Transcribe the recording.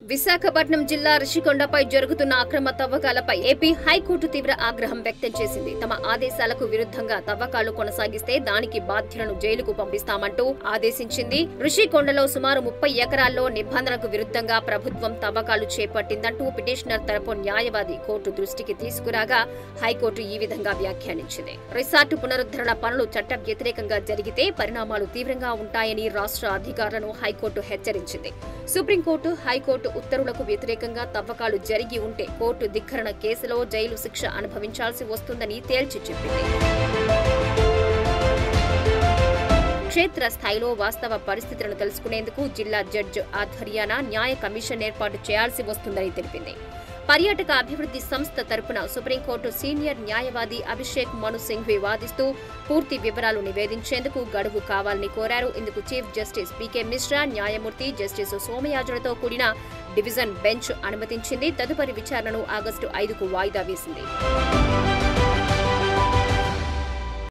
విశాఖపట్నం జిల్లా రిషికొండపై జరుగుతున్న అక్రమ తవ్వకాలపై ఏపీ హైకోర్టు తీవ్ర ఆగ్రహం వ్యక్తం చేసింది తమ ఆదేశాలకు విరుద్ధంగా తవ్వకాలు కొనసాగిస్తే దానికి బాధ్యులను జైలుకు పంపిస్తామంటూ ఆదేశించింది రిషికొండలో సుమారు ముప్పై ఎకరాల్లో నిబంధనలకు విరుద్ధంగా ప్రభుత్వం తవ్వకాలు చేపట్టిందంటూ పిటిషనర్ తరపు న్యాయవాది కోర్టు దృష్టికి తీసుకురాగా హైకోర్టు ఈ విధంగా వ్యాఖ్యానించింది రిసార్టు పునరుద్ధరణ పనులు చట్ట వ్యతిరేకంగా జరిగితే పరిణామాలు తీవ్రంగా ఉంటాయని రాష్ట్ర అధికారులను హైకోర్టు హెచ్చరించింది సుప్రీంకోర్టు హైకోర్టు ఉత్తర్వులకు వ్యతిరేకంగా తవ్వకాలు జరిగి ఉంటే కోర్టు ధిక్కరణ కేసులో జైలు శిక్ష అనుభవించాల్సి వస్తుందని తేల్చి చెప్పింది క్షేత్ర స్థాయిలో వాస్తవ పరిస్థితులను తెలుసుకునేందుకు జిల్లా జడ్జి ఆధ్వర్యాన న్యాయ కమిషన్ ఏర్పాటు చేయాల్సి వస్తుందని తెలిపింది పర్యాటక అభివృద్ధి సంస్థ తరపున సుప్రీంకోర్టు సీనియర్ న్యాయవాది అభిషేక్ మను సింఘ్వి వాదిస్తూ పూర్తి వివరాలు నివేదించేందుకు గడువు కావాలని కోరారు ఇందుకు చీఫ్ జస్టిస్ పీకే మిశ్రా న్యాయమూర్తి జస్టిస్ సోమయాజులతో కూడిన డివిజన్ బెంచ్ అనుమతించింది తదుపరి విచారణను ఆగస్టు ఐదుకు వాయిదా వేసింది